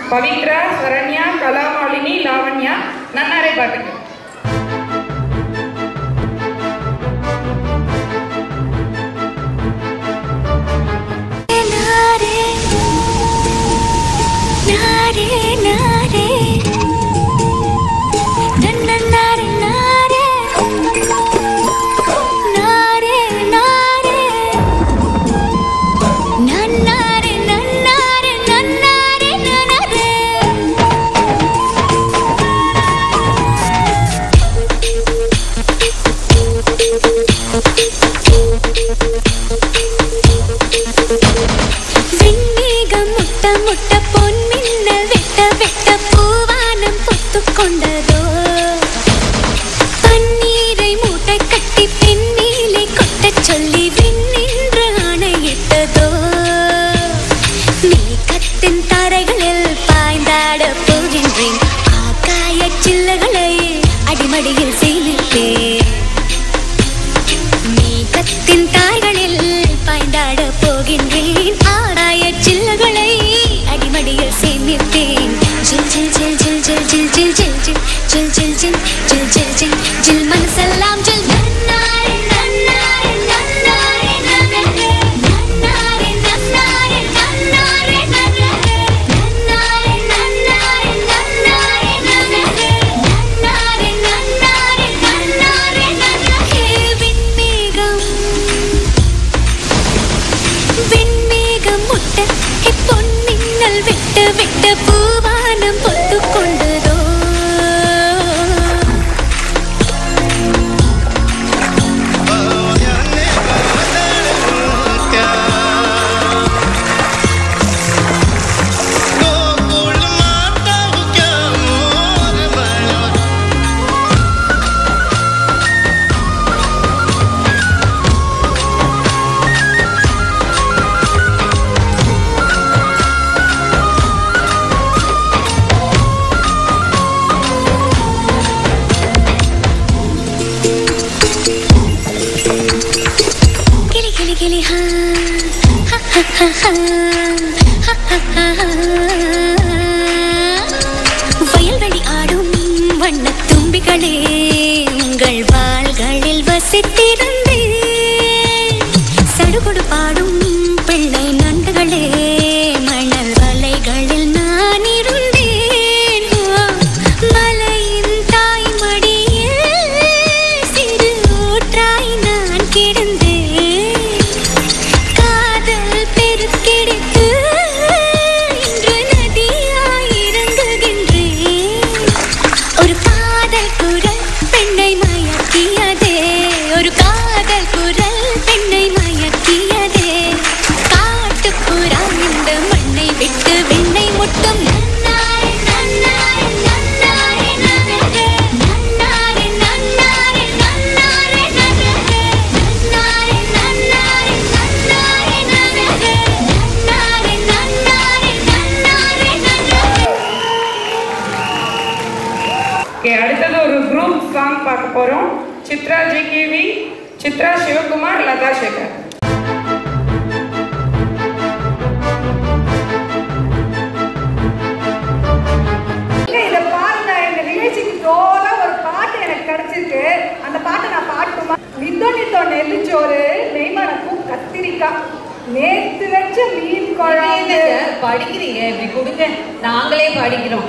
பவித்ரா சரண்யா கலாமாலினி லாவண்யா நன்னாரே பாட்டுக்கு நாரே நாரே நாரே நன்னன்னாரே நாரே நாரே நாரே நன்னாரே நன்னாரே நன்னாரே நன்னாரே விண்ணேகம் முட்ட முட்ட பொன்மின்னல் வெட்ட வெட்ட பூவானம் பொத்துக் கொண்டதோ பன்னீரை மூட்டை கட்டி பெண்ணீலை கொட்டச் சொல்லி விண்ணின்று ஆணையிட்டதோ மேகத்தின் தரைகளில் பாய்ந்தாட போகின்றேன் ஆகாய சில்லுகளை அடிமடியில் சேமிப்பேன் மேகத்தின் தாய்களில் பாய்ந்தாட போகின்றேன் ஆராய சில்லுகளை அடிமடியில் சேமிப்பேன் ஜில் ஜில் ஜில் ஜில் ஜில் ஜில் ஜில் ஜில் ஜில் ஜில் ஜில் ஜில் ஜில் ஜில் ஜில் ஜில் மனசெல்லாம் ஜில் நன்னாரே நன்னாரே நன்னாரே நன்னாரே நன்னாரே நன்னாரே நன்னாரே நன்னாரே நன்னாரே நன்னாரே நன்னாரே நன்னாரே நன்னாரே நன்னாரே நன்னாரே நன்னாரே விண்மேகம் விண்மேகம் முட்ட பொன்மின்னல் விட்டு விட்டு பூவானம் பொத்து கொண்டதோ கிளி கிளி கிளி ஹா ஹா, ஹா, ஹா, ஹா, ஹா, ஹா, ஹா, ஹா. வயல்வெளி ஆடும் வண்ணத் தும்பிகளே உங்கள் வாள்களில் வசித்திருந்தே சடுகுடு பாடும் பிள்ளை நண்டுகளே மணல் வலைகளில் நான் இருந்தேன் மலையின் தாய் மடியில் சிறு ஊற்றாய் நான் கிடந்தேன் காதல் பெருக்கெடுத்து இன்று நதியாய் இறங்குகின்றேன் ஒரு காதல் குரல் பெண்ணை மயக்கியதே ஒரு காதல் குரல் பெண்ணை மயக்கியதே காட்டுப்புறா இந்த மண்ணை விட்டு விண்ணை முட்டும் நன்னாரே நன்னாரே நன்னாரே நன்னாரே நன்னாரே நன்னாரே நன்னாரே நன்னாரே நன்னாரே நன்னாரே நன்னாரே நன்னாரே நன்னாரே நன்னாரே நன்னாரே நன்னாரே ஓகே அடுத்தது ஒரு குரூப் சாங் பார்க்க போறோம் சித்ரா ஜிகேவி சித்ரா சிவகுமார் லதா சேகர் இல்ல, இத பாருங்க இந்த நிகழ்ச்சிக்கு தோலா ஒரு பாட்டு எனக்கு கிடைச்சிருக்கு அந்த பாட்டை நான் பாட்டுமா நித்தோ நித்தோ நெல்லிச்சோறு நெய்மணப்பூ கத்திரிக்காய் நேத்து வச்ச மீன் குழம்பு என்னங்க படிக்கிறீங்க இப்படி கொடுங்க நாங்களே படிக்கிறோம்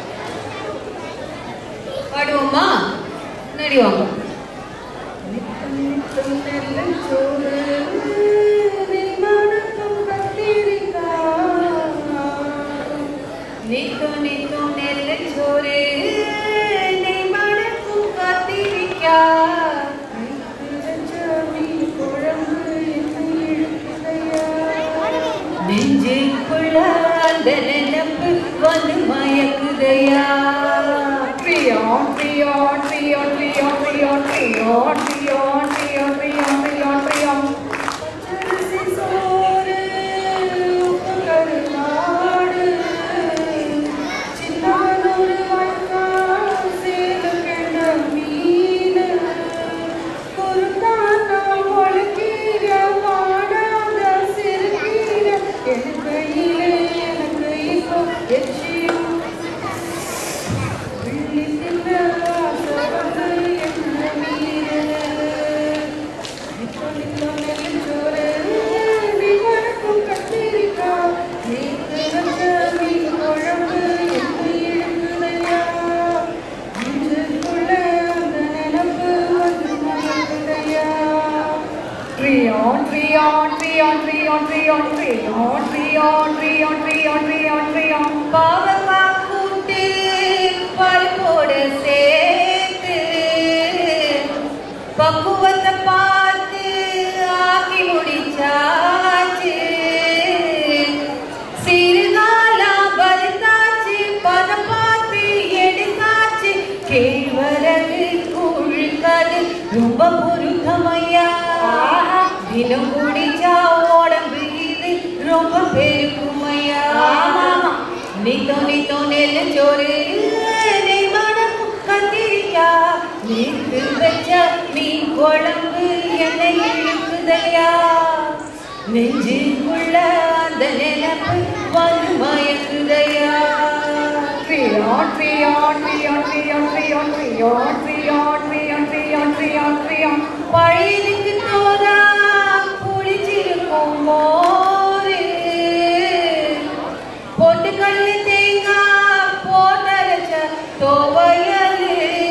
பாடுவோமா முன்னாடி வாங்க நித்தோ நெல்லிச்சோறு, நெய்மணப்பூ கத்திரிக்காய். நித்தோ நித்தோ நெல்லு சோறு நெய்மணப்பூ கத்திரிக்காய். நேத்து வச்ச மீன் குழம்பு என்னை இழுக்குதையா. நெஞ்சுக்குள்ள அந்த நினப்பு வந்து மயக்குதையா Trion, trion, trion, trion, trion, trion, trion, trion, trion, trion, trion. பச்சரிசி சோறு, உப்பு கருவாடு, சின்னதொரு வட்டம், சேதுக்கிழ மீனு, குறுந்தானா ஒழுக்கீர, வாடாத சிறுகீர, என் கையிலே எனக்கு இப்போ எச்சி ட்ரியான் ட்ரியான் ட்ரியான் ட்ரியான் ட்ரியான் ட்ரியான் பாவமா கூட்டு பருப்போட சேர்த்து பக்குவத்தை பார்த்து ஆக்கி முடிச்சாச்சு சிறுகாலா பருத்தாச்சு பதம் பார்த்து எடுத்தாச்சு கேழ்வரகு குழுக்காது ரொம்ப பொருத்தமையா தினம் குடிச்சா உடம்பு இது ரொம்ப பெருக்குமையா நித்தோ நித்தோ நெல்லு சோறு நெய் மணக்கும் கத்திரிக்கா நேத்து வச்ச மீன் குழம்பு என்னை இழுக்குதையா நெஞ்சுக்குள்ள அந்த நிலப்பு வந்து மயக்குதையா ட்ரியான் ட்ரியான் ட்ரியான் ட்ரியான் ட்ரியான் ட்ரியான் ட்ரியான் ட்ரியான் ட்ரியான் ட்ரியான் ட்ரியான் பழையதுக்கு தோதா புளிச்சிருக்கும் மோரு பொட்டுக்கல்லு தேங்காய் போட்டரைச்ச துவையலு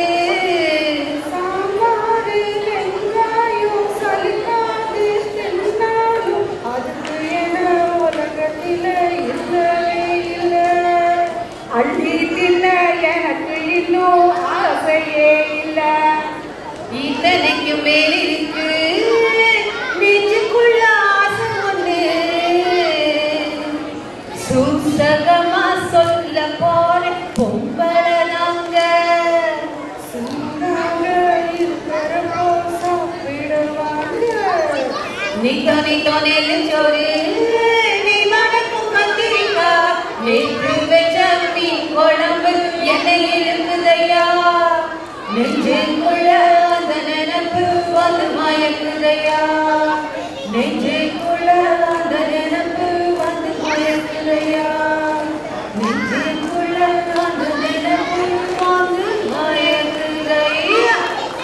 சாம்பாரு வெங்காயம் சலிக்காது தின்னாலும் அதுக்கு என உலகத்தில இல்லவே இல்லை அள்ளி தின்ன எனக்கு இன்னும் ஆசையே இல்லை இத்தனைக்கு மேல் இருக்கு நெஞ்சுக்குள்ள ஆசை ஒண்ணு சூசகமா சொல்ல போற பொம்பளை நாங்க சூடாக இருக்கிறப்போ சாப்பிடுவாங்க நித்தோ நித்தோ நெல்லு சோறு நீ மணக்கும் கத்திரிக்கா நேற்று வச்ச மீன் குழம்பு என்னை இழுக்குதையா நெஞ்சுக்குள்ள அந்த நினப்பு வந்து மயக்குதையா நெஞ்சுக்குள்ள அந்த நினப்பு வந்து மயக்குதையா நெஞ்சுக்குள்ள அந்த நினப்பு வந்து மயக்குதையா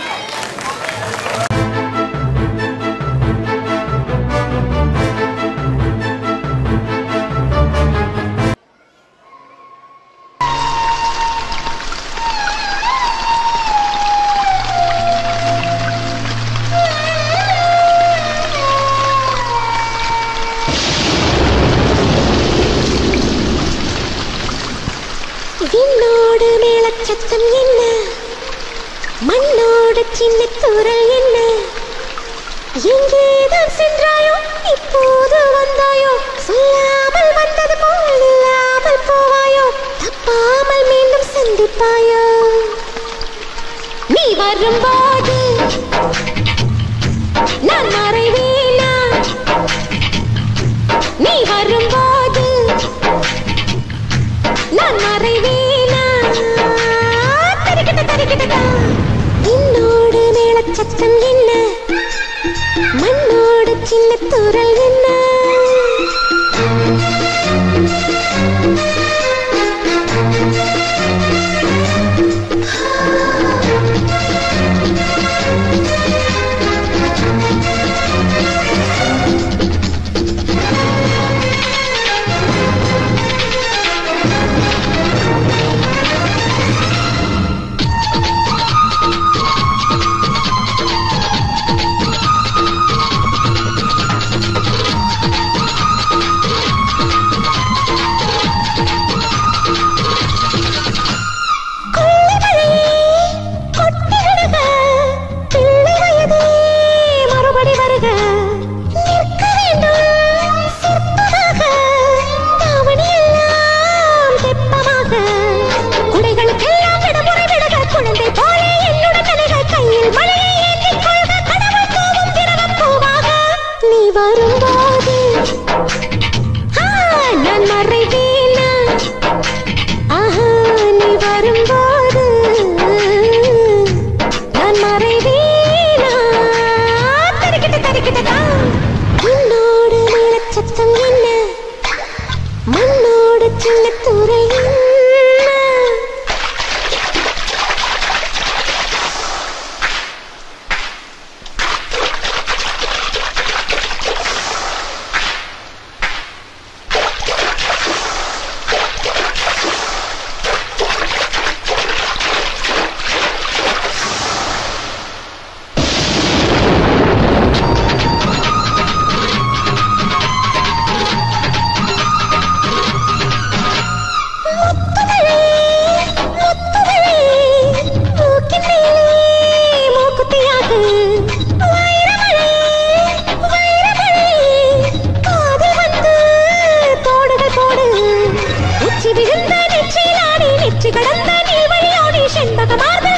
விண்ணோடு மேலச்சத்தம் என்ன மண்ணோடு சின்ன குரல் என்ன எங்கேதான் சென்றாயோ இப்போது வந்தாயோ சொல்லாமல் வந்தது போல் இல்லாமல் போவாயோ தப்பாமல் மீண்டும் சந்திப்பாயோ நீ வரும்போது நான் மறைவேனா நீ வரும்போது நான் மறைவேனா தரிக்கிட்ட தரிக்கிட்டதா என்னோடு மேலச்சத்தம் என்ன மண்ணோடு சின்ன துரல் என்ன நெற்றியிலாடி நெற்றி கடந்த நீள்வழியோடி செண்பகமார்ந்த